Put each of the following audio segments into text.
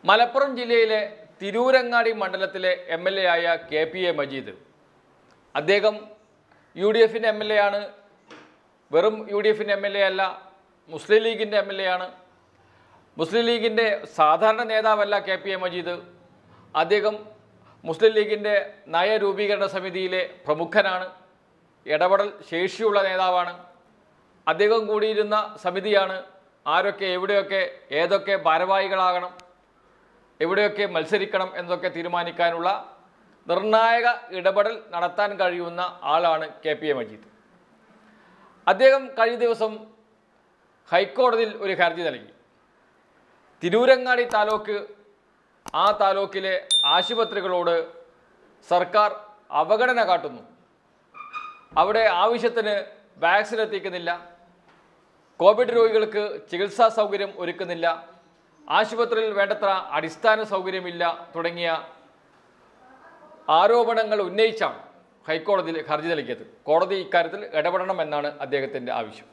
മലപ്പുറം ജില്ലയിലെ തിരൂരങ്ങാടി മണ്ഡലത്തിലെ M L A ആയ കെ പി എ മജീദ് അദ്ദേഹം യു ഡി എഫിൻ്റെ എം എൽ എ ആണ് വെറും യു ഡി എഫിൻ്റെ എം എൽ എ അല്ല മുസ്ലിം ലീഗിൻ്റെ എം എൽ എ ആണ് മുസ്ലിം ലീഗിൻ്റെ സാധാരണ നേതാവല്ല കെ പി എ മജീദ് അദ്ദേഹം മുസ്ലിം ലീഗിൻ്റെ നയരൂപീകരണ സമിതിയിലെ പ്രമുഖനാണ് ഇടപെടൽ ശേഷിയുള്ള നേതാവാണ് അദ്ദേഹം കൂടിയിരുന്ന സമിതിയാണ് ആരൊക്കെ എവിടെയൊക്കെ ഏതൊക്കെ ഭാരവാഹികളാകണം എവിടെയൊക്കെ മത്സരിക്കണം എന്നതൊക്കെ തീരുമാനിക്കാനുള്ള നിർണായക ഇടപെടൽ നടത്താൻ കഴിയുന്ന ആളാണ് കെ പി എ മജീദ് അദ്ദേഹം കഴിഞ്ഞ ദിവസം ഹൈക്കോടതിയിൽ ഒരു ഹർജി നൽകി തിരൂരങ്ങാടി താലൂക്ക് ആ താലൂക്കിലെ ആശുപത്രികളോട് സർക്കാർ അവഗണന കാട്ടുന്നു അവിടെ ആവശ്യത്തിന് വാക്സിൻ എത്തിക്കുന്നില്ല കോവിഡ് രോഗികൾക്ക് ചികിത്സാ സൗകര്യം ഒരുക്കുന്നില്ല ആശുപത്രിയിൽ വേണ്ടത്ര അടിസ്ഥാന സൗകര്യമില്ല തുടങ്ങിയ ആരോപണങ്ങൾ ഉന്നയിച്ചാണ് ഹൈക്കോടതിയിൽ ഹർജി നൽകിയത് കോടതി ഇക്കാര്യത്തിൽ ഇടപെടണം എന്നാണ് അദ്ദേഹത്തിൻ്റെ ആവശ്യം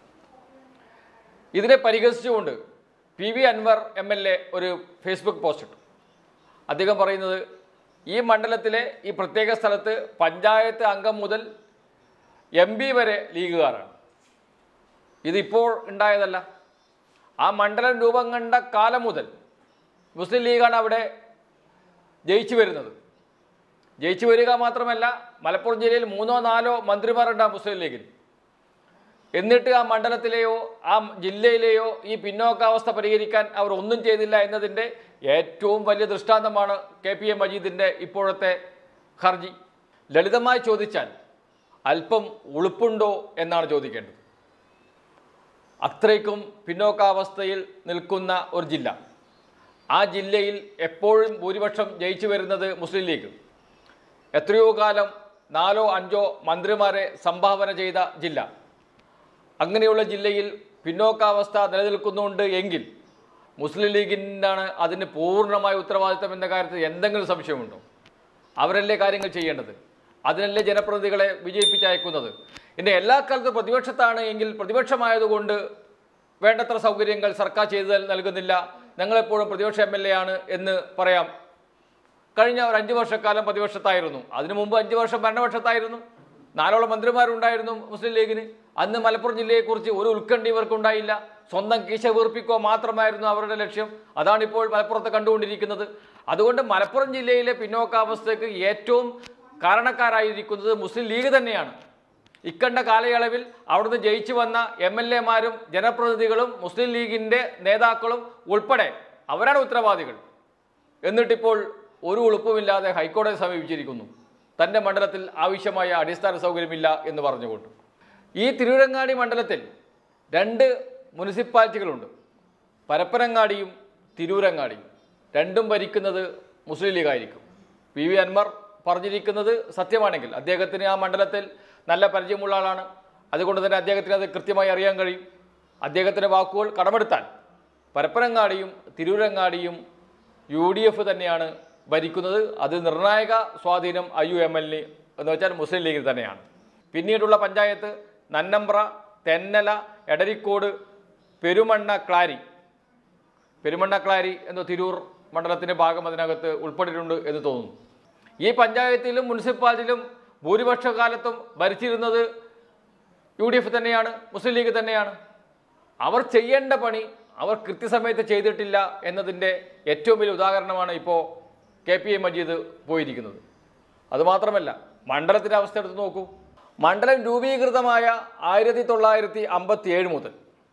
ഇതിനെ പരിഹസിച്ചുകൊണ്ട് P V Anvar M L A ഒരു ഫേസ്ബുക്ക് പോസ്റ്റ് ഇട്ടു അദ്ദേഹം പറയുന്നത് ഈ മണ്ഡലത്തിലെ ഈ പ്രത്യേക സ്ഥലത്ത് പഞ്ചായത്ത് അംഗം മുതൽ എം പി വരെ ലീഗുകാരാണ് ഇതിപ്പോൾ ഉണ്ടായതല്ല ആ മണ്ഡലം രൂപം കണ്ട കാലം മുതൽ മുസ്ലിം ലീഗാണ് അവിടെ ജയിച്ചു വരുന്നത് ജയിച്ചു വരിക മാത്രമല്ല മലപ്പുറം ജില്ലയിൽ മൂന്നോ നാലോ മന്ത്രിമാരുണ്ട് ആ മുസ്ലിം ലീഗിൽ എന്നിട്ട് ആ മണ്ഡലത്തിലെയോ ആ ജില്ലയിലെയോ ഈ പിന്നോക്കാവസ്ഥ പരിഹരിക്കാൻ അവർ ഒന്നും ചെയ്തില്ല എന്നതിൻ്റെ ഏറ്റവും വലിയ ദൃഷ്ടാന്തമാണ് കെ പി എ മജീദിൻ്റെ ഇപ്പോഴത്തെ ഹർജി ലളിതമായി ചോദിച്ചാൽ അല്പം ഉളുപ്പുണ്ടോ എന്നാണ് ചോദിക്കേണ്ടത് അത്രയ്ക്കും പിന്നോക്കാവസ്ഥയിൽ നിൽക്കുന്ന ഒരു ജില്ല ആ ജില്ലയിൽ എപ്പോഴും ഭൂരിപക്ഷം ജയിച്ചു വരുന്നത് മുസ്ലിം ലീഗ് എത്രയോ കാലം നാലോ അഞ്ചോ മന്ത്രിമാരെ സംഭാവന ചെയ്ത ജില്ല അങ്ങനെയുള്ള ജില്ലയിൽ പിന്നോക്കാവസ്ഥ നിലനിൽക്കുന്നുണ്ട് എങ്കിൽ മുസ്ലിം ലീഗിനാണ് അതിന് പൂർണ്ണമായ ഉത്തരവാദിത്തം എന്ന കാര്യത്തിൽ എന്തെങ്കിലും സംശയമുണ്ടോ അവരല്ലേ കാര്യങ്ങൾ ചെയ്യേണ്ടത് അതിനല്ലേ ജനപ്രതിനിധികളെ വിജയിപ്പിച്ചയക്കുന്നത് ഇനി എല്ലാ കാലത്തും പ്രതിപക്ഷത്താണ് എങ്കിൽ പ്രതിപക്ഷമായതുകൊണ്ട് വേണ്ടത്ര സൗകര്യങ്ങൾ സർക്കാർ ചെയ്ത് നൽകുന്നില്ല ഞങ്ങളെപ്പോഴും പ്രതിപക്ഷ എം എൽ എ ആണ് എന്ന് പറയാം കഴിഞ്ഞ ഒരു അഞ്ച് വർഷക്കാലം പ്രതിപക്ഷത്തായിരുന്നു അതിനു മുമ്പ് അഞ്ച് വർഷം ഭരണപക്ഷത്തായിരുന്നു നാലോളം മന്ത്രിമാരുണ്ടായിരുന്നു മുസ്ലിം ലീഗിന് അന്ന് മലപ്പുറം ജില്ലയെക്കുറിച്ച് ഒരു ഉത്കണ്ഠ ഇവർക്കുണ്ടായില്ല സ്വന്തം കീശ വീർപ്പിക്കുക മാത്രമായിരുന്നു അവരുടെ ലക്ഷ്യം അതാണ് ഇപ്പോൾ മലപ്പുറത്ത് കണ്ടുകൊണ്ടിരിക്കുന്നത് അതുകൊണ്ട് മലപ്പുറം ജില്ലയിലെ പിന്നോക്കാവസ്ഥയ്ക്ക് ഏറ്റവും കാരണക്കാരായിരിക്കുന്നത് മുസ്ലിം ലീഗ് തന്നെയാണ് ഇക്കണ്ട കാലയളവിൽ അവിടുന്ന് ജയിച്ചു വന്ന എം എൽ എമാരും ജനപ്രതിനിധികളും മുസ്ലിം ലീഗിൻ്റെ നേതാക്കളും ഉൾപ്പെടെ അവരാണ് ഉത്തരവാദികൾ എന്നിട്ടിപ്പോൾ ഒരു ഉളുപ്പുമില്ലാതെ ഹൈക്കോടതി സമീപിച്ചിരിക്കുന്നു തൻ്റെ മണ്ഡലത്തിൽ ആവശ്യമായ അടിസ്ഥാന സൗകര്യമില്ല എന്ന് പറഞ്ഞുകൊണ്ട് ഈ തിരുവരങ്ങാടി മണ്ഡലത്തിൽ രണ്ട് മുനിസിപ്പാലിറ്റികളുണ്ട് പരപ്പനങ്ങാടിയും തിരൂരങ്ങാടിയും രണ്ടും ഭരിക്കുന്നത് മുസ്ലിം ലീഗായിരിക്കും പി വി അൻവർ പറഞ്ഞിരിക്കുന്നത് സത്യമാണെങ്കിൽ അദ്ദേഹത്തിന് ആ മണ്ഡലത്തിൽ നല്ല പരിചയമുള്ള ആളാണ് അതുകൊണ്ട് തന്നെ അദ്ദേഹത്തിന് അത് കൃത്യമായി അറിയാൻ കഴിയും അദ്ദേഹത്തിൻ്റെ വാക്കുകൾ കടമെടുത്താൽ പരപ്പനങ്ങാടിയും തിരൂരങ്ങാടിയും യു ഡി എഫ് തന്നെയാണ് ഭരിക്കുന്നത് അത് നിർണായക സ്വാധീനം ഐ യു എം എല്ലിന് എന്ന് വെച്ചാൽ മുസ്ലിം ലീഗിൽ തന്നെയാണ് പിന്നീടുള്ള പഞ്ചായത്ത് നന്നമ്പ്ര തെന്നല എടരിക്കോട് പെരുമണ്ണ ക്ലാരി പെരുമണ്ണ ക്ലാരി എന്ന തിരൂർ മണ്ഡലത്തിൻ്റെ ഭാഗം അതിനകത്ത് ഉൾപ്പെട്ടിട്ടുണ്ട് എന്ന് തോന്നുന്നു ഈ പഞ്ചായത്തിലും മുനിസിപ്പാലിറ്റിയിലും ഭൂരിപക്ഷ കാലത്തും ഭരിച്ചിരുന്നത് യു ഡി എഫ് തന്നെയാണ് മുസ്ലിം ലീഗ് തന്നെയാണ് അവർ ചെയ്യേണ്ട പണി അവർ കൃത്യസമയത്ത് ചെയ്തിട്ടില്ല എന്നതിൻ്റെ ഏറ്റവും വലിയ ഉദാഹരണമാണ് ഇപ്പോൾ കെ പി എ മജീദ് പോയിരിക്കുന്നത് അതുമാത്രമല്ല മണ്ഡലത്തിൻ്റെ അവസ്ഥ എടുത്ത് നോക്കൂ മണ്ഡലം രൂപീകൃതമായ ആയിരത്തി തൊള്ളായിരത്തി അമ്പത്തി ഏഴ് മുതൽ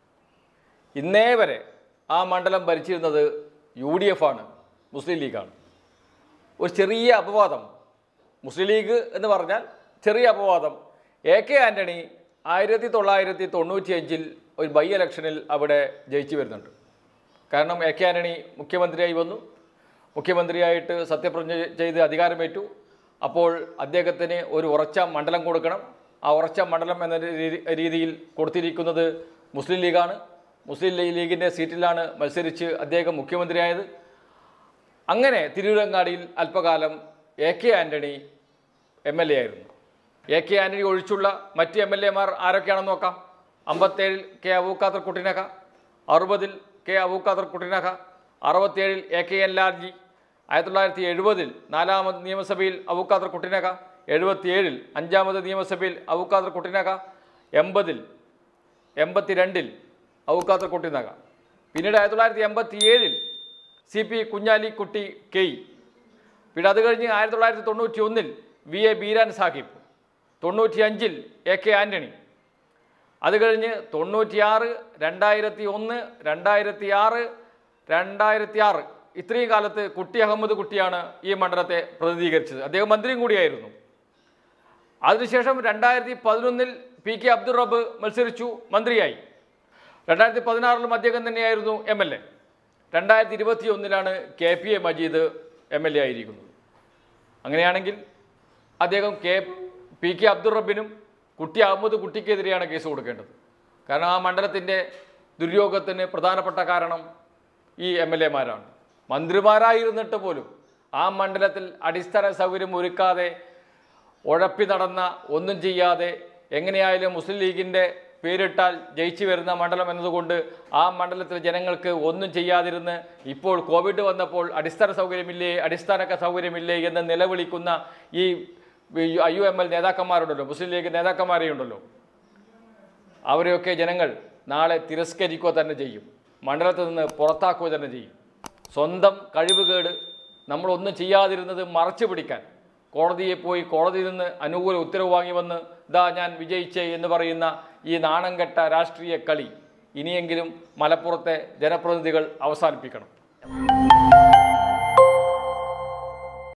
ഇന്നേ വരെ ആ മണ്ഡലം ഭരിച്ചിരുന്നത് യു ഡി എഫ് ആണ് മുസ്ലിം ലീഗാണ് ഒരു ചെറിയ അപവാദം മുസ്ലിം ലീഗ് എന്ന് പറഞ്ഞാൽ ചെറിയ അപവാദം എ കെ ആൻ്റണി ആയിരത്തി തൊള്ളായിരത്തി തൊണ്ണൂറ്റി അഞ്ചിൽ ഒരു ബൈ ഇലക്ഷനിൽ അവിടെ ജയിച്ചു വരുന്നുണ്ട് കാരണം എ കെ ആൻ്റണി മുഖ്യമന്ത്രിയായി വന്നു മുഖ്യമന്ത്രിയായിട്ട് സത്യപ്രതിജ്ഞ ചെയ്ത് അധികാരമേറ്റു അപ്പോൾ അദ്ദേഹത്തിന് ഒരു ഉറച്ച മണ്ഡലം കൊടുക്കണം ആ ഉറച്ച മണ്ഡലം എന്ന രീതി- രീതിയിൽ കൊടുത്തിരിക്കുന്നത് മുസ്ലിം ലീഗാണ് മുസ്ലിം ലീ- ലീഗിൻ്റെ സീറ്റിലാണ് മത്സരിച്ച് അദ്ദേഹം മുഖ്യമന്ത്രിയായത് അങ്ങനെ തിരൂരങ്ങാടിയിൽ അല്പകാലം A K Antony M L A ആയിരുന്നു എ കെ ആൻ്റണി ഒഴിച്ചുള്ള മറ്റ് എം എൽ എമാർ ആരൊക്കെയാണെന്ന് നോക്കാം അമ്പത്തേഴിൽ കെ അബൂഖാദർ കുട്ടിനക അറുപതിൽ കെ അബൂഖാദർ കുട്ടിനക അറുപത്തിയേഴിൽ എ കെ എൻ ലാൽജി ആയിരത്തി തൊള്ളായിരത്തി എഴുപതിൽ നാലാമത് നിയമസഭയിൽ അബുക്കാദർ കുട്ടിനക എഴുപത്തിയേഴിൽ അഞ്ചാമത് നിയമസഭയിൽ അബുക്കാദർ കുട്ടിനക എൺപതിൽ എൺപത്തിരണ്ടിൽ ഔക്കാത്തർ കുട്ടിനക പിന്നീട് ആയിരത്തി തൊള്ളായിരത്തി എൺപത്തി ഏഴിൽ സി പി കുഞ്ഞാലിക്കുട്ടി കെയ് പിന്നെ അത് കഴിഞ്ഞ് ആയിരത്തി തൊള്ളായിരത്തി തൊണ്ണൂറ്റി ഒന്നിൽ വി എ ബീരാൻ സാഹിബ് തൊണ്ണൂറ്റി അഞ്ചിൽ എ കെ ആൻ്റണി അത് കഴിഞ്ഞ് തൊണ്ണൂറ്റിയാറ് രണ്ടായിരത്തി ഒന്ന് രണ്ടായിരത്തി ആറ് രണ്ടായിരത്തി ആറ് ഇത്രയും കാലത്ത് കുട്ടി അഹമ്മദ് കുട്ടിയാണ് ഈ മണ്ഡലത്തെ പ്രതിനിധീകരിച്ചത് അദ്ദേഹം മന്ത്രിയും കൂടിയായിരുന്നു അതിനുശേഷം രണ്ടായിരത്തി പതിനൊന്നിൽ പി കെ അബ്ദുൾ റബ്ബ് മത്സരിച്ചു മന്ത്രിയായി രണ്ടായിരത്തി പതിനാറിലും അദ്ദേഹം തന്നെയായിരുന്നു എം എൽ എ രണ്ടായിരത്തി ഇരുപത്തി ഒന്നിലാണ് K P A Majeed M L A ആയിരിക്കുന്നത് അങ്ങനെയാണെങ്കിൽ അദ്ദേഹം കെ പി കെ അബ്ദുൾ റബ്ബിനും കുട്ടി അഹമ്മദ് കുട്ടിക്കെതിരെയാണ് കേസ് കൊടുക്കേണ്ടത് കാരണം ആ മണ്ഡലത്തിൻ്റെ ദുര്യോഗത്തിന് പ്രധാനപ്പെട്ട കാരണം ഈ എം എൽ എമാരാണ് മന്ത്രിമാരായിരുന്നിട്ട് പോലും ആ മണ്ഡലത്തിൽ അടിസ്ഥാന സൗകര്യം ഒരുക്കാതെ ഉഴപ്പി നടന്ന ഒന്നും ചെയ്യാതെ എങ്ങനെയായാലും മുസ്ലിം ലീഗിൻ്റെ പേരിട്ടാൽ ജയിച്ചു വരുന്ന മണ്ഡലം എന്നതുകൊണ്ട് ആ മണ്ഡലത്തിലെ ജനങ്ങൾക്ക് ഒന്നും ചെയ്യാതിരുന്ന് ഇപ്പോൾ കോവിഡ് വന്നപ്പോൾ അടിസ്ഥാന സൗകര്യമില്ലേ അടിസ്ഥാന സൗകര്യമില്ലേ എന്ന് നിലവിളിക്കുന്ന ഈ ഐ യു എം എൽ നേതാക്കന്മാരുണ്ടല്ലോ മുസ്ലിം ലീഗ് നേതാക്കന്മാരെ ഉണ്ടല്ലോ അവരെയൊക്കെ ജനങ്ങൾ നാളെ തിരസ്കരിക്കുക തന്നെ ചെയ്യും മണ്ഡലത്തിൽ നിന്ന് പുറത്താക്കുക തന്നെ ചെയ്യും സ്വന്തം കഴിവുകേട് നമ്മളൊന്നും ചെയ്യാതിരുന്നത് മറച്ചു പിടിക്കാൻ കോടതിയെ പോയി കോടതിയിൽ നിന്ന് അനുകൂല ഉത്തരവ് വാങ്ങി വന്ന് ഇതാ ഞാൻ വിജയിച്ചേ എന്ന് പറയുന്ന ഈ നാണം കെട്ട രാഷ്ട്രീയ കളി ഇനിയെങ്കിലും മലപ്പുറത്തെ ജനപ്രതിനിധികൾ അവസാനിപ്പിക്കണം